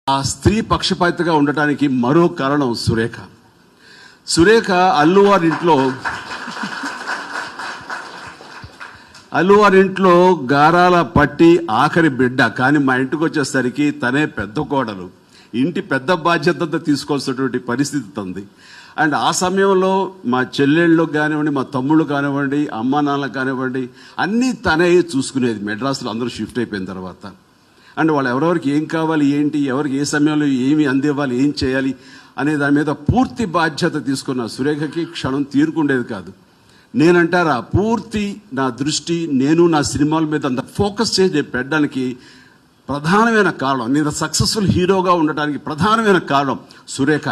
ఆ స్త్రీ పక్షపాతిగా ఉండటానికి మరో కారణం సురేఖ సురేఖ అల్లువారి ఇంట్లో అల్లువారి ఇంట్లో గారాల పట్టి ఆఖరి బిడ్డ కానీ మా ఇంటికి వచ్చేసరికి తనే పెద్ద కోడలు ఇంటి పెద్ద బాధ్యత తీసుకోవాల్సినటువంటి పరిస్థితి తంది అండ్ ఆ సమయంలో మా చెల్లెళ్ళు కానివ్వండి మా తమ్ముళ్ళు కానివ్వండి అమ్మా నాన్న కానివ్వండి అన్నీ తనే చూసుకునేది మెడ్రాస్లో అందరూ షిఫ్ట్ అయిపోయిన తర్వాత అండ్ వాళ్ళు ఎవరెవరికి ఏం కావాలి ఏంటి ఎవరికి ఏ సమయంలో ఏమి అందివ్వాలి ఏం చేయాలి అనే దాని మీద పూర్తి బాధ్యత తీసుకున్న సురేఖకి క్షణం తీరుకుండేది కాదు నేనంటారా పూర్తి నా దృష్టి నేను నా సినిమాల మీద అంత ఫోకస్ చేసి పెట్టడానికి ప్రధానమైన కారణం నేను సక్సెస్ఫుల్ హీరోగా ఉండటానికి ప్రధానమైన కారణం సురేఖ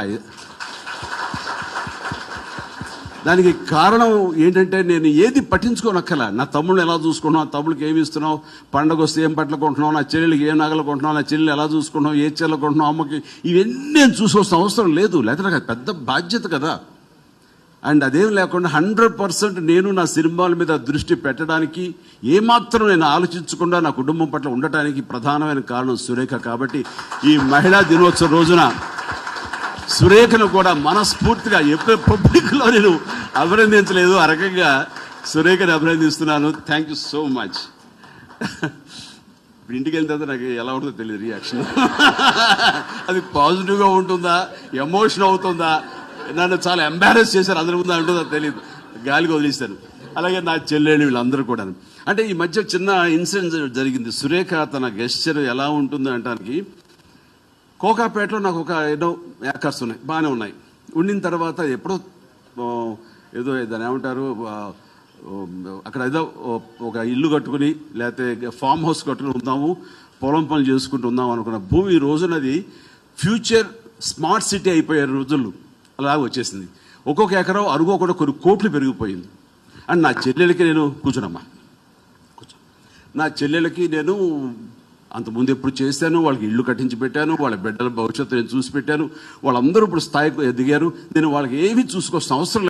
దానికి కారణం ఏంటంటే నేను ఏది పట్టించుకోనక్కల నా తమ్ముడు ఎలా చూసుకున్నావు తమ్ముడికి ఏమి ఇస్తున్నావు పండగ వస్తే ఏం బట్టలు కొంటున్నావు నా చెల్లెలకి ఏం నగలు కొంటున్నావు నా చెల్లెలు ఎలా చూసుకున్నావు ఏ చీరలు కొంటున్నావు అమ్మకి ఇవన్నీ నేను చూసుకోవాల్సిన అవసరం లేదు లేకపోతే నాకు పెద్ద బాధ్యత కదా అండ్ అదేం లేకుండా హండ్రెడ్ పర్సెంట్ నేను నా సినిమాల మీద దృష్టి పెట్టడానికి ఏమాత్రం నేను ఆలోచించకుండా నా కుటుంబం పట్ల ఉండటానికి ప్రధానమైన కారణం సురేఖ కాబట్టి ఈ మహిళా దినోత్సవం రోజున సురేఖను కూడా మనస్ఫూర్తిగా ఎప్పుడు పబ్లిక్లో నేను అభినందించలేదు ఆ రకంగా సురేఖని అభినందిస్తున్నాను థ్యాంక్ యూ సో మచ్ ఇప్పుడు ఇంటికి వెళ్ళిన తర్వాత నాకు ఎలా ఉంటుందో తెలియదు రియాక్షన్ అది పాజిటివ్గా ఉంటుందా ఎమోషన్ అవుతుందా నన్ను చాలా ఎంబారెస్ చేశారు అందరి ముందు అంటుందో తెలియదు గాలికి వదిలేస్తాను అలాగే నా చెల్లెళ్ళు వీళ్ళందరూ కూడా అంటే ఈ మధ్య చిన్న ఇన్సిడెంట్ జరిగింది సురేఖ తన గెస్చర్ ఎలా ఉంటుంది అంటానికి కోకాపేటలో నాకు ఒక ఎన్నో ఏకర్స్ ఉన్నాయి బాగానే ఉన్నాయి ఉండిన తర్వాత ఎప్పుడో ఓ, ఏదో దాన్ని ఏమంటారు ఆ, ఓ, అక్కడ ఏదో ఓ- ఒక ఇల్లు కట్టుకుని లేకపోతే ఫామ్ హౌస్ కట్టుకుని ఉందాము పొలం పనులు చేసుకుంటూ ఉందాం అనుకున్న భూమి ఈ రోజునది ఫ్యూచర్ స్మార్ట్ సిటీ అయిపోయే రోజులు అలా వచ్చేసింది ఒక్కొక్క ఎకరం అరుగు కూడా కొన్ని కోట్లు పెరిగిపోయింది అండ్ నా చెల్లెలకి నేను కూర్చున్నమ్మా కూర్చో నా చెల్లెలకి నేను అంతకుముందు ఎప్పుడు చేశాను వాళ్ళకి ఇల్లు కట్టించి పెట్టాను వాళ్ళ బిడ్డల భవిష్యత్తు నేను చూసి పెట్టాను వాళ్ళందరూ ఇప్పుడు స్థాయికి ఎదిగారు నేను వాళ్ళకి ఏమీ చూసుకోవాల్సిన అవసరం లేదు.